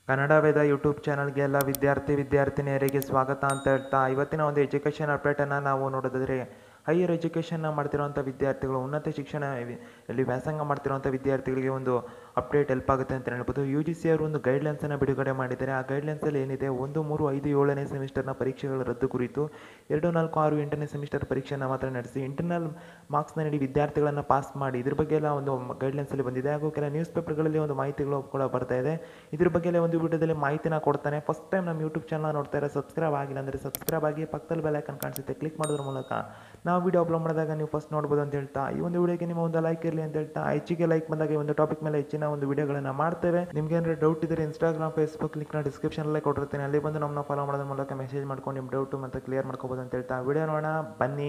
ಕನ್ನಡ ವೇದ YouTube ಚಾನಲ್ಗೆ ಎಲ್ಲ ವಿದ್ಯಾರ್ಥಿ ವಿದ್ಯಾರ್ಥಿನಿಯರಿಗೆ ಸ್ವಾಗತ ಅಂತ ಹೇಳ್ತಾ ಇವತ್ತಿನ ಒಂದು ಎಜುಕೇಷನ್ ಅಪ್ಡೇಟನ್ನು ನಾವು ನೋಡೋದಾದರೆ ಹೈಯರ್ ಎಜುಕೇಷನ್ನ ಮಾಡ್ತಿರೋಂಥ ವಿದ್ಯಾರ್ಥಿಗಳು ಉನ್ನತ ಶಿಕ್ಷಣ ವಿ- ಇಲ್ಲಿ ವ್ಯಾಸಂಗ ಮಾಡ್ತಿರೋಂಥ ವಿದ್ಯಾರ್ಥಿಗಳಿಗೆ ಒಂದು ಅಪ್ಡೇಟ್ ಹೆಲ್ಪ್ ಆಗುತ್ತೆ ಅಂತ ಹೇಳ್ಬೋದು ಯು ಜಿ ಸಿ ಅವರು ಒಂದು ಗೈಡ್ಲೈನ್ಸನ್ನು ಬಿಡುಗಡೆ ಮಾಡಿದ್ದಾರೆ ಆ ಗೈಡ್ಲೈನ್ಸಲ್ಲಿ ಏನಿದೆ ಒಂದು ಮೂರು ಐದು ಏಳನೇ ಸೆಮಿಸ್ಟರ್ನ ಪರೀಕ್ಷೆಗಳ ರದ್ದು ಕುರಿತು ಎರಡು ನಾಲ್ಕು ಆರು ಎಂಟನೇ ಸೆಮಿಸ್ಟರ್ ಪರೀಕ್ಷೆಯನ್ನು ಮಾತ್ರ ನಡೆಸಿ ಇಂಟರ್ನಲ್ ಮಾರ್ಕ್ಸ್ನ ನೀಡಿ ವಿದ್ಯಾರ್ಥಿಗಳನ್ನು ಪಾಸ್ ಮಾಡಿ ಇದ್ರ ಬಗ್ಗೆ ಎಲ್ಲ ಒಂದು ಗೈಡ್ಲೈನ್ಸಲ್ಲಿ ಬಂದಿದೆ ಹಾಗೂ ಕೆಲ ನ್ಯೂಸ್ ಪೇಪರ್ಗಳಲ್ಲಿ ಒಂದು ಮಾಹಿತಿಗಳು ಕೂಡ ಬರ್ತಾ ಇದೆ ಇದ್ರ ಬಗ್ಗೆ ಎಲ್ಲ ಒಂದು ವಿಡಿಯೋದಲ್ಲಿ ಮಾಹಿತಿನ ಕೊಡ್ತಾನೆ ಫಸ್ಟ್ ಟೈಮ್ ನಮ್ಮ ಯೂಟ್ಯೂಬ್ ಚಾನಲ್ ನೋಡ್ತಾ ಇರೋ ಸಬ್ಸ್ಕ್ರೈಬ್ ಆಗಿಲ್ಲ ಅಂದರೆ ಸಬ್ಸ್ಕ್ರೈಬ್ ಆಗಿ ಪಕ್ಕದಲ್ಲಿ ಬೆಲ್ ಐಕನ್ ಕಾಣಿಸುತ್ತೆ ಕ್ಲಿಕ್ ಮಾಡೋದ್ರ ಮೂಲಕ ನಾವು ವಿಡಿಯೋ ಅಪ್ಲೋಡ್ ಮಾಡಿದಾಗ ನೀವು ಫಸ್ಟ್ ನೋಡ್ಬೋದು ಅಂತ ಹೇಳ್ತಾ ಈ ಒಂದು ವಿಡಿಯೋಗೆ ನಿಮ್ಮ ಒಂದು ಲೈಕ್ ಇರಲಿ ಅಂತ ಹೇಳ್ತಾ ಹೆಚ್ಚಿಗೆ ಲೈಕ್ ಬಂದಾಗ ಈ ಒಂದು ಟಾಪಿಕ್ ಮೇಲೆ ಹೆಚ್ಚಿನ ಒಂದು ವಿಡಿಯೋಗಳನ್ನು ಮಾಡ್ತೇವೆ ನಿಮ್ಗೆ ಏನಾದ್ರು ಡೌಟ್ ಇದ್ದರೆ ಇನ್ಸ್ಟಾಗ್ರಾಮ್ ಫೇಸ್ಬುಕ್ ಲಿಂಕ್ನ ಡಿಸ್ಕ್ರಿಪ್ಷನಲ್ಲೇ ಕೊಟ್ಟಿರ್ತೀನಿ ಅಲ್ಲಿ ಬಂದು ನಮ್ಮನ್ನ ಫಾಲೋ ಮಾಡೋದ್ರ ಮೂಲಕ ಮೆಸೇಜ್ ಮಾಡ್ಕೊಂಡು ನಿಮ್ಮ ಡೌಟು ಮತ್ತು ಕ್ಲಿಯರ್ ಮಾಡ್ಕೋಬೋದು ಅಂತ ಹೇಳ್ತಾ ವಿಡಿಯೋ ನೋಡೋಣ ಬನ್ನಿ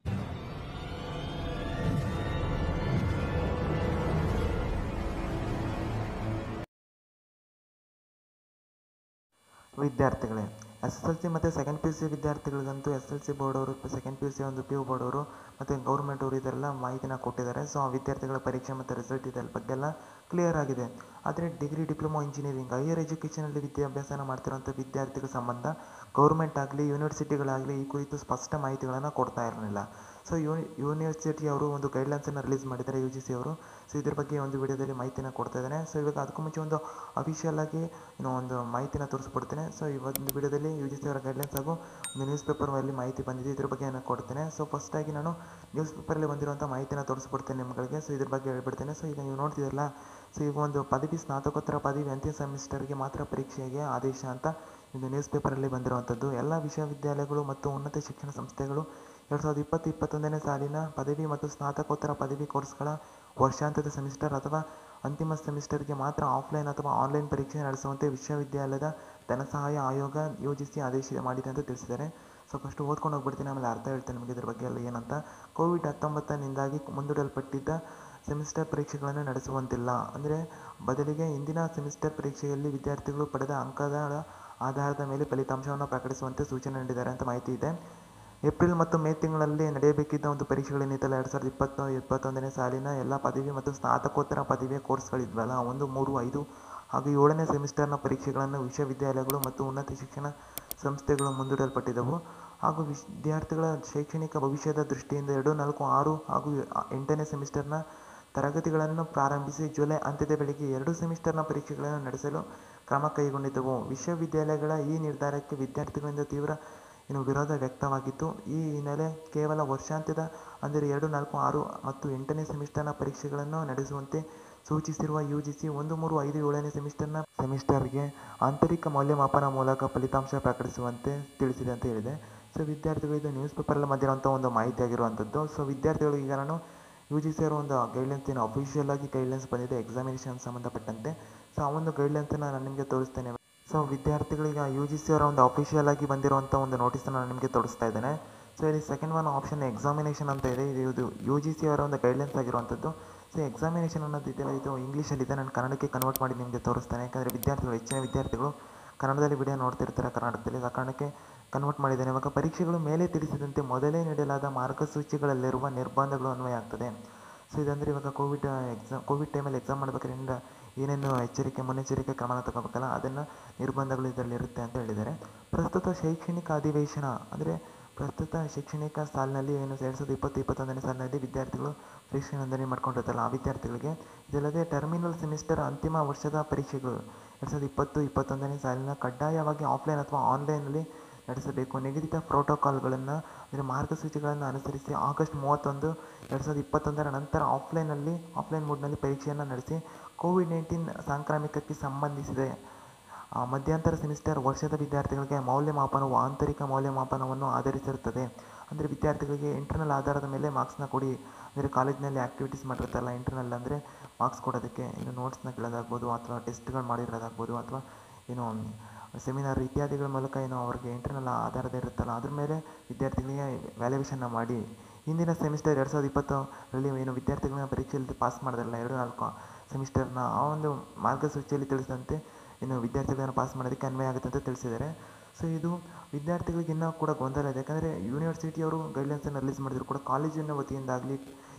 ವಿದ್ಯಾರ್ಥಿಗಳೇ ಎಸ್ ಎಸ್ ಎಲ್ ಸಿ ಮತ್ತು ಸೆಕೆಂಡ್ ಪಿ ಯು ಸಿ ವಿದ್ಯಾರ್ಥಿಗಳಿಗಂತೂ ಎಸ್ ಎಲ್ ಸಿ ಬೋರ್ಡ್ ಅವರು ಸೆಕೆಂಡ್ ಪಿ ಯು ಸಿ ಒಂದು ಪಿ ಯು ಬೋರ್ಡ್ ಅವರು ಮತ್ತು ಗೌರ್ಮೆಂಟ್ ಅವರು ಇದೆಲ್ಲ ಮಾಹಿತಿನ ಕೊಟ್ಟಿದ್ದಾರೆ ಸೊ ಆ ವಿದ್ಯಾರ್ಥಿಗಳ ಪರೀಕ್ಷೆ ಮತ್ತು ರಿಸಲ್ಟ್ ಇದೆಲ್ಲ ಬಗ್ಗೆ ಎಲ್ಲ ಕ್ಲಿಯರ್ ಆಗಿದೆ ಆದರೆ ಡಿಗ್ರಿ ಡಿಪ್ಲೊಮಾ ಇಂಜಿನಿಯರಿಂಗ್ ಹೈಯರ್ ಎಜುಕೇಷನಲ್ಲಿ ವಿದ್ಯಾಭ್ಯಾಸನ ಮಾಡ್ತಿರೋಂಥ ವಿದ್ಯಾರ್ಥಿಗಳ ಸಂಬಂಧ ಗೌರ್ಮೆಂಟ್ ಆಗಲಿ ಯೂನಿವರ್ಸಿಟಿಗಳಾಗಲಿ ಈ ಕುರಿತು ಸ್ಪಷ್ಟ ಮಾಹಿತಿಗಳನ್ನು ಕೊಡ್ತಾ ಇರಲಿಲ್ಲ ಸೊ ಯೂನಿ ಯೂನಿವರ್ಸಿಟಿ ಅವರು ಒಂದು ಗೈಡ್ಲೈನ್ಸನ್ನು ರಿಲೀಸ್ ಮಾಡಿದ್ದಾರೆ ಯು ಜಿ ಸಿ ಅವರು ಸೊ ಇದ್ರ ಬಗ್ಗೆ ಒಂದು ವಿಡಿಯೋದಲ್ಲಿ ಮಾಹಿತಿನ ಕೊಡ್ತಾ ಇದ್ದೇನೆ ಸೊ ಇವಾಗ ಅದಕ್ಕೂ ಮುಂಚೆ ಒಂದು ಅಫಿಷಿಯಲ್ ಆಗಿ ಏನೋ ಒಂದು ಮಾಹಿತಿನ ತೋರಿಸ್ಬಿಡ್ತೇನೆ ಸೊ ಈ ಒಂದು ವಿಡಿಯೋದಲ್ಲಿ ಯು ಜಿ ಸಿ ಅವರ ಗೈಡ್ಲೈನ್ಸ್ ಹಾಗೂ ಒಂದು ನ್ಯೂಸ್ ಪೇಪರಲ್ಲಿ ಮಾಹಿತಿ ಬಂದಿದೆ ಇದ್ರ ಬಗ್ಗೆ ನಾನು ಕೊಡ್ತೇನೆ ಸೊ ಫಸ್ಟಾಗಿ ನಾನು ನ್ಯೂಸ್ ಪೇಪರಲ್ಲಿ ಬಂದಿರುವಂಥ ಮಾಹಿತಿನ ತೋರಿಸ್ಬಿಡ್ತೇನೆ ನಿಮ್ಗಳಿಗೆ ಸೊ ಇದ್ರ ಬಗ್ಗೆ ಹೇಳ್ಬಿಡ್ತೇನೆ ಸೊ ಈಗ ನೀವು ನೋಡ್ತಿದ್ರಲ್ಲ ಸೊ ಈಗ ಒಂದು ಪದವಿ ಸ್ನಾತಕೋತ್ತರ ಪದವಿ ಅಂತಿಮ ಸೆಮಿಸ್ಟರ್ಗೆ ಮಾತ್ರ ಪರೀಕ್ಷೆಗೆ ಆದೇಶ ಅಂತ ಇದು ನ್ಯೂಸ್ ಪೇಪರಲ್ಲಿ ಬಂದಿರುವಂಥದ್ದು ಎಲ್ಲ ವಿಶ್ವವಿದ್ಯಾಲಯಗಳು ಮತ್ತು ಉನ್ನತ ಶಿಕ್ಷಣ ಸಂಸ್ಥೆಗಳು ಎರಡು ಸಾವಿರದ ಇಪ್ಪತ್ತು ಇಪ್ಪತ್ತೊಂದನೇ ಸಾಲಿನ ಪದವಿ ಮತ್ತು ಸ್ನಾತಕೋತ್ತರ ಪದವಿ ಕೋರ್ಸ್ಗಳ ವರ್ಷಾಂತ್ಯದ ಸೆಮಿಸ್ಟರ್ ಅಥವಾ ಅಂತಿಮ ಸೆಮಿಸ್ಟರ್ಗೆ ಮಾತ್ರ ಆಫ್ಲೈನ್ ಅಥವಾ ಆನ್ಲೈನ್ ಪರೀಕ್ಷೆ ನಡೆಸುವಂತೆ ವಿಶ್ವವಿದ್ಯಾಲಯದ ಧನಸಹಾಯ ಆಯೋಗ ಯು ಜಿ ಸಿ ಆದೇಶ ಮಾಡಿದೆ ಅಂತ ತಿಳಿಸಿದ್ದಾರೆ ಸೊ ಫಸ್ಟ್ ಓದ್ಕೊಂಡು ಹೋಗ್ಬಿಡ್ತೀನಿ ಆಮೇಲೆ ಅರ್ಥ ಹೇಳ್ತೇನೆ ನಿಮಗೆ ಇದ್ರ ಬಗ್ಗೆ ಎಲ್ಲ ಏನಂತ ಕೋವಿಡ್ ಹತ್ತೊಂಬತ್ತನಿಂದಾಗಿ ಮುಂದೂಡಲ್ಪಟ್ಟಿದ್ದ ಸೆಮಿಸ್ಟರ್ ಪರೀಕ್ಷೆಗಳನ್ನು ನಡೆಸುವಂತಿಲ್ಲ ಅಂದರೆ ಬದಲಿಗೆ ಇಂದಿನ ಸೆಮಿಸ್ಟರ್ ಪರೀಕ್ಷೆಯಲ್ಲಿ ವಿದ್ಯಾರ್ಥಿಗಳು ಪಡೆದ ಅಂಕದ ಆಧಾರದ ಮೇಲೆ ಫಲಿತಾಂಶವನ್ನು ಪ್ರಕಟಿಸುವಂತೆ ಸೂಚನೆ ನೀಡಿದ್ದಾರೆ ಅಂತ ಮಾಹಿತಿ ಇದೆ ಏಪ್ರಿಲ್ ಮತ್ತು ಮೇ ತಿಂಗಳಲ್ಲಿ ನಡೆಯಬೇಕಿದ್ದ ಒಂದು ಪರೀಕ್ಷೆಗಳೇನಿತ್ತಲ್ಲ ಎರಡು ಸಾವಿರದ ಇಪ್ಪತ್ತು ಇಪ್ಪತ್ತೊಂದನೇ ಸಾಲಿನ ಎಲ್ಲ ಪದವಿ ಮತ್ತು ಸ್ನಾತಕೋತ್ತರ ಪದವಿಯ ಕೋರ್ಸ್ಗಳಿದ್ವಲ್ಲ ಒಂದು ಮೂರು ಐದು ಹಾಗೂ ಏಳನೇ ಸೆಮಿಸ್ಟರ್ನ ಪರೀಕ್ಷೆಗಳನ್ನು ವಿಶ್ವವಿದ್ಯಾಲಯಗಳು ಮತ್ತು ಉನ್ನತ ಶಿಕ್ಷಣ ಸಂಸ್ಥೆಗಳು ಮುಂದೂಡಲ್ಪಟ್ಟಿದ್ದವು ಹಾಗೂ ವಿದ್ಯಾರ್ಥಿಗಳ ಶೈಕ್ಷಣಿಕ ಭವಿಷ್ಯದ ದೃಷ್ಟಿಯಿಂದ ಎರಡು ನಾಲ್ಕು ಆರು ಹಾಗೂ ಎಂಟನೇ ಸೆಮಿಸ್ಟರ್ನ ತರಗತಿಗಳನ್ನು ಪ್ರಾರಂಭಿಸಿ ಜುಲೈ ಅಂತ್ಯದ ವೇಳೆಗೆ ಎರಡು ಸೆಮಿಸ್ಟರ್ನ ಪರೀಕ್ಷೆಗಳನ್ನು ನಡೆಸಲು ಕ್ರಮ ಕೈಗೊಂಡಿದ್ದವು ವಿಶ್ವವಿದ್ಯಾಲಯಗಳ ಈ ನಿರ್ಧಾರಕ್ಕೆ ವಿದ್ಯಾರ್ಥಿಗಳಿಂದ ತೀವ್ರ ಏನು ವಿರೋಧ ವ್ಯಕ್ತವಾಗಿತ್ತು ಈ ಹಿನ್ನೆಲೆ ಕೇವಲ ವರ್ಷಾಂತ್ಯದ ಅಂದರೆ ಎರಡು ನಾಲ್ಕು ಆರು ಮತ್ತು ಎಂಟನೇ ಸೆಮಿಸ್ಟರ್ನ ಪರೀಕ್ಷೆಗಳನ್ನು ನಡೆಸುವಂತೆ ಸೂಚಿಸಿರುವ ಯು ಜಿ ಸಿ ಒಂದು ಮೂರು ಐದು ಏಳನೇ ಸೆಮಿಸ್ಟರ್ನ ಸೆಮಿಸ್ಟರ್ಗೆ ಆಂತರಿಕ ಮೌಲ್ಯಮಾಪನ ಮೂಲಕ ಫಲಿತಾಂಶ ಪ್ರಕಟಿಸುವಂತೆ ತಿಳಿಸಿದೆ ಅಂತ ಹೇಳಿದೆ ಸೊ ವಿದ್ಯಾರ್ಥಿಗಳು ಇದು ನ್ಯೂಸ್ ಪೇಪರಲ್ಲಿ ಬಂದಿರುವಂಥ ಒಂದು ಮಾಹಿತಿ ಆಗಿರುವಂಥದ್ದು ಸೊ ವಿದ್ಯಾರ್ಥಿಗಳು ಈಗ ನಾನು ಯು ಜಿ ಸಿ ಅವರ ಒಂದು ಗೈಡ್ಲೈನ್ಸ್ ಏನು ಅಫಿಷಿಯಲ್ ಆಗಿ ಗೈಡ್ಲೈನ್ಸ್ ಬಂದಿದೆ ಎಕ್ಸಾಮಿನೇಷನ್ ಸಂಬಂಧಪಟ್ಟಂತೆ ಸೊ ಆ ಒಂದು ಗೈಡ್ಲೈನ್ಸನ್ನು ನಾನು ನಿಮಗೆ ತೋರಿಸ್ತೇನೆ ಸೊ ವಿದ್ಯಾರ್ಥಿಗಳಿಗೆ ಯು ಜಿ ಸಿ ಅವರ ಒಂದು ಅಫಿಷಿಯಲ್ ಆಗಿ ಬಂದಿರುವಂಥ ಒಂದು ನೋಟಿಸನ್ನು ನಾನು ನಿಮಗೆ ತೋರಿಸ್ತಾ ಇದ್ದೇನೆ ಸೊ ಇಲ್ಲಿ ಸೆಕೆಂಡ್ ಒನ್ ಆಪ್ಷನ್ ಎಕ್ಸಾಮಿನೇಷನ್ ಅಂತ ಇದೆ ಇದು ಇದು ಯು ಜಿ ಸಿ ಅವರ ಒಂದು ಗೈಡ್ಲೈನ್ಸ್ ಆಗಿರುವಂಥದ್ದು ಸೊ ಎಕ್ಸಾಮಿನೇಷನ್ ಅನ್ನೋದು ಇದೆಯಲ್ಲ ಇದು ಇಂಗ್ಲೀಷಲ್ಲಿದೆ ನಾನು ಕನ್ನಡಕ್ಕೆ ಕನ್ವರ್ಟ್ ಮಾಡಿ ನಿಮಗೆ ತೋರಿಸ್ತೇನೆ ಯಾಕಂದರೆ ವಿದ್ಯಾರ್ಥಿಗಳು ಹೆಚ್ಚಿನ ವಿದ್ಯಾರ್ಥಿಗಳು ಕನ್ನಡದಲ್ಲಿ ವಿಡಿಯೋ ನೋಡ್ತಿರ್ತಾರೆ ಕರ್ನಾಟಕದಲ್ಲಿ ಆ ಕಾರಣಕ್ಕೆ ಕನ್ವರ್ಟ್ ಮಾಡಿದ್ದೇನೆ ಇವಾಗ ಪರೀಕ್ಷೆಗಳು ಮೇಲೆ ತಿಳಿಸಿದಂತೆ ಮೊದಲೇ ನೀಡಲಾದ ಮಾರ್ಗಸೂಚಿಗಳಲ್ಲಿರುವ ನಿರ್ಬಂಧಗಳು ಅನ್ವಯ ಆಗ್ತದೆ ಸೊ ಇದಂದರೆ ಇವಾಗ ಕೋವಿಡ್ ಎಕ್ಸಾಮ್ ಕೋವಿಡ್ ಟೈಮಲ್ಲಿ ಎಕ್ಸಾಮ್ ಮಾಡಬೇಕಾದ್ರಿಂದ ಏನೇನು ಎಚ್ಚರಿಕೆ ಮುನ್ನೆಚ್ಚರಿಕೆ ಕ್ರಮನ ತಗೋಬೇಕಲ್ಲ ಅದನ್ನು ನಿರ್ಬಂಧಗಳು ಇದರಲ್ಲಿ ಇರುತ್ತೆ ಅಂತ ಹೇಳಿದ್ದಾರೆ ಪ್ರಸ್ತುತ ಶೈಕ್ಷಣಿಕ ಅಧಿವೇಶನ ಅಂದರೆ ಪ್ರಸ್ತುತ ಶೈಕ್ಷಣಿಕ ಸಾಲಿನಲ್ಲಿ ಏನು ಎರಡು ಸಾವಿರದ ಇಪ್ಪತ್ತು ಇಪ್ಪತ್ತೊಂದನೇ ಸಾಲಿನಲ್ಲಿ ವಿದ್ಯಾರ್ಥಿಗಳು ಪರೀಕ್ಷೆ ನೋಂದಣಿ ಮಾಡ್ಕೊಂಡಿರ್ತಾರಲ್ಲ ಆ ವಿದ್ಯಾರ್ಥಿಗಳಿಗೆ ಇದಲ್ಲದೆ ಟರ್ಮಿನಲ್ ಸೆಮಿಸ್ಟರ್ ಅಂತಿಮ ವರ್ಷದ ಪರೀಕ್ಷೆಗಳು ಎರಡು ಸಾವಿರದ ಇಪ್ಪತ್ತು ಇಪ್ಪತ್ತೊಂದನೇ ಸಾಲಿನ ಕಡ್ಡಾಯವಾಗಿ ಆಫ್ಲೈನ್ ಅಥವಾ ಆನ್ಲೈನಲ್ಲಿ ನಡೆಸಬೇಕು ನಿಗದಿತ ಪ್ರೋಟೋಕಾಲ್ಗಳನ್ನು ಅಂದರೆ ಮಾರ್ಗಸೂಚಿಗಳನ್ನು ಅನುಸರಿಸಿ ಆಗಸ್ಟ್ ಮೂವತ್ತೊಂದು ಎರಡು ಸಾವಿರದ ಇಪ್ಪತ್ತೊಂದರ ನಂತರ ಆಫ್ಲೈನಲ್ಲಿ ಆಫ್ಲೈನ್ ಮೋಡ್ನಲ್ಲಿ ಪರೀಕ್ಷೆಯನ್ನು ನಡೆಸಿ ಕೋವಿಡ್ ನೈನ್ಟೀನ್ ಸಾಂಕ್ರಾಮಿಕಕ್ಕೆ ಸಂಬಂಧಿಸಿದೆ ಆ, ಮಧ್ಯಂತರ ಸೆಮಿಸ್ಟರ್ ವರ್ಷದ ವಿದ್ಯಾರ್ಥಿಗಳಿಗೆ ಮೌಲ್ಯಮಾಪನವು ಆಂತರಿಕ ಮೌಲ್ಯಮಾಪನವನ್ನು ಆಧರಿಸಿರುತ್ತದೆ ಅಂದರೆ ವಿದ್ಯಾರ್ಥಿಗಳಿಗೆ ಇಂಟರ್ನಲ್ ಆಧಾರದ ಮೇಲೆ ಮಾರ್ಕ್ಸ್ನ ಕೊಡಿ ಅಂದರೆ ಕಾಲೇಜಿನಲ್ಲಿ ಆ್ಯಕ್ಟಿವಿಟೀಸ್ ಮಾಡಿರ್ತಾರಲ್ಲ ಇಂಟರ್ನಲ್ ಅಂದರೆ ಮಾರ್ಕ್ಸ್ ಕೊಡೋದಕ್ಕೆ ಏನು ನೋಟ್ಸ್ನ ಕೇಳೋದಾಗ್ಬೋದು ಅಥವಾ ಟೆಸ್ಟ್ಗಳು ಮಾಡಿರೋದಾಗ್ಬೋದು ಅಥವಾ ಏನು ಸೆಮಿನಾರ್ ಇತ್ಯಾದಿಗಳ ಮೂಲಕ ಏನು ಅವ್ರಿಗೆ ಇಂಟರ್ನಲ್ ಆಧಾರದ ಇರುತ್ತಲ್ಲ ಅದ್ರ ಮೇಲೆ ವಿದ್ಯಾರ್ಥಿಗಳಿಗೆ ವ್ಯಾಲ್ಯುವೇಷನ್ನ ಮಾಡಿ ಹಿಂದಿನ ಸೆಮಿಸ್ಟರ್ ಎರಡು ಸಾವಿರದ ಇಪ್ಪತ್ತರಲ್ಲಿ ಏನು ವಿದ್ಯಾರ್ಥಿಗಳನ್ನ ಪರೀಕ್ಷೆಯಲ್ಲಿ ಪಾಸ್ ಮಾಡಿದ್ರಲ್ಲ ಎರಡು ನಾಲ್ಕು ಸೆಮಿಸ್ಟರ್ನ ಆ ಒಂದು ಮಾರ್ಗಸೂಚಿಯಲ್ಲಿ ತಿಳಿಸಿದಂತೆ ಇನ್ನು ವಿದ್ಯಾರ್ಥಿಗಳನ್ನು ಪಾಸ್ ಮಾಡೋದಕ್ಕೆ ಅನ್ವಯ ಆಗುತ್ತೆ ಅಂತ ತಿಳಿಸಿದ್ದಾರೆ ಸೊ ಇದು ವಿದ್ಯಾರ್ಥಿಗಳಿಗೆ ಇನ್ನೂ ಕೂಡ ಗೊಂದಲ ಇದೆ ಯಾಕಂದರೆ ಯೂನಿವರ್ಸಿಟಿಯವರು ಗೈಡ್ಲೈನ್ಸನ್ನು ರಿಲೀಸ್ ಮಾಡಿದ್ರು ಕೂಡ ಕಾಲೇಜಿನ ವತಿಯಿಂದಾಗಲಿ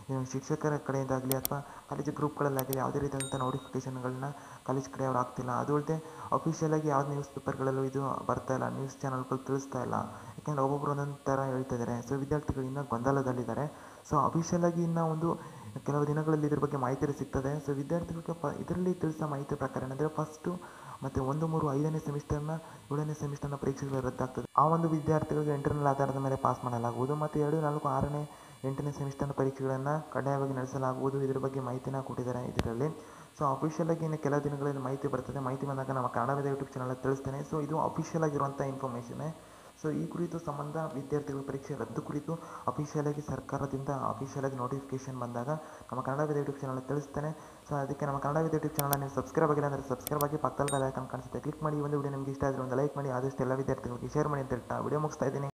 ಏನು ಶಿಕ್ಷಕರ ಕಡೆಯಿಂದಾಗಲಿ ಅಥವಾ ಕಾಲೇಜು ಗ್ರೂಪ್ಗಳಲ್ಲಾಗಲಿ ಯಾವುದೇ ರೀತಿಯಾದಂಥ ನೋಟಿಫಿಕೇಷನ್ಗಳನ್ನ ಕಾಲೇಜ್ ಕಡೆ ಅವ್ರು ಆಗ್ತಿಲ್ಲ ಅದು ಅಲ್ಲದೆ ಅಫಿಷಿಯಲಾಗಿ ಯಾವ್ದು ನ್ಯೂಸ್ ಪೇಪರ್ಗಳಲ್ಲೂ ಇದು ಬರ್ತಾ ಇಲ್ಲ ನ್ಯೂಸ್ ಚಾನಲ್ಗಳು ತಿಳಿಸ್ತಾ ಇಲ್ಲ ಯಾಕೆಂದರೆ ಒಬ್ಬೊಬ್ರು ಒಂದೊಂದು ಥರ ಹೇಳ್ತಾ ಇದ್ದಾರೆ ಸೊ ವಿದ್ಯಾರ್ಥಿಗಳು ಇನ್ನೂ ಗೊಂದಲದಲ್ಲಿದ್ದಾರೆ ಸೊ ಅಫಿಷಿಯಲಾಗಿ ಇನ್ನೂ ಒಂದು ಕೆಲವು ದಿನಗಳಲ್ಲಿ ಇದ್ರ ಬಗ್ಗೆ ಮಾಹಿತಿ ಸಿಗ್ತದೆ ಸೊ ವಿದ್ಯಾರ್ಥಿಗಳಿಗೆ ಪ ಇದರಲ್ಲಿ ತಿಳಿಸೋ ಮಾಹಿತಿ ಪ್ರಕಾರ ಏನಂದರೆ ಫಸ್ಟು ಮತ್ತು ಒಂದು ಮೂರು ಐದನೇ ಸೆಮಿಸ್ಟರ್ನ ಏಳನೇ ಸೆಮಿಸ್ಟರ್ನ ಪರೀಕ್ಷೆಗಳು ರದ್ದಾಗ್ತದೆ ಆ ಒಂದು ವಿದ್ಯಾರ್ಥಿಗಳಿಗೆ ಇಂಟರ್ನಲ್ ಆಧಾರದ ಮೇಲೆ ಪಾಸ್ ಮಾಡಲಾಗುವುದು ಮತ್ತು ಎರಡು ನಾಲ್ಕು ಆರನೇ ಎಂಟನೇ ಸೆಮಿಸ್ಟರ್ನ ಪರೀಕ್ಷೆಗಳನ್ನು ಕಡ್ಡಾಯವಾಗಿ ನಡೆಸಲಾಗುವುದು ಇದರ ಬಗ್ಗೆ ಮಾಹಿತಿನ ಕೊಟ್ಟಿದ್ದಾರೆ ಇದರಲ್ಲಿ ಸೊ ಅಫಿಷಿಯಲಾಗಿ ಇನ್ನು ಕೆಲ ದಿನಗಳಲ್ಲಿ ಮಾಹಿತಿ ಬರ್ತದೆ ಮಾಹಿತಿ ಬಂದಾಗ ನಮ್ಮ ಕನ್ನಡ ಯೂಟ್ಯೂಬ್ ಚಾನಲ್ ತಿಳಿಸ್ತೇನೆ ಸೊ ಇದು ಅಫಿಷಿಯಲ್ ಆಗಿರುವಂಥ ಇನ್ಫಾರ್ಮೇಷನ್ನೇ ಸೊ ಈ ಕುರಿತು ಸಂಬಂಧ ವಿದ್ಯಾರ್ಥಿಗಳ ಪರೀಕ್ಷೆ ರದ್ದು ಕುರಿತು ಅಫಿಷಿಯಲಾಗಿ ಸರ್ಕಾರದಿಂದ ಅಫಿಷಿಯಲಾಗಿ ನೋಟಿಫಿಕೇಶನ್ ಬಂದಾಗ ನಮ್ಮ ಕನ್ನಡ ವಿದ್ಯಾ ಯೂಟ್ಯೂಬ್ ಚಾನಲ್ ತಿಳಿಸ್ತೇನೆ ಸೊ ಅದಕ್ಕೆ ನಮ್ಮ ಕನ್ನಡ ವಿದ್ಯಾ ಯೂಟ್ಯೂಬ್ ಚಾನಲ್ ನೀವು ಸಬ್ಸ್ಕ್ರೈಬ್ ಆಗಿಲ್ಲ ಅಂದರೆ ಸಬ್ಸ್ಕ್ರೈಬ್ ಆಗಿ ಪಕ್ಕದಲ್ಲಿ ಬೆಲ್ ಐಕಾನ್ ಕಾಣಿಸುತ್ತೆ ಕ್ಲಿಕ್ ಮಾಡಿ ಈ ಒಂದು ವಿಡಿಯೋ ನಿಮಗೆ ಇಷ್ಟ ಆದರೆ ಒಂದು ಲೈಕ್ ಮಾಡಿ ಆದಷ್ಟು ಎಲ್ಲ ವಿದ್ಯಾರ್ಥಿಗಳಿಗೆ ಶೇರ್ ಮಾಡಿ ಅಂತ ಹೇಳ್ತಾ ವಿಡಿಯೋ ಮುಗಿಸ್ತಾ ಇದ್ದೀನಿ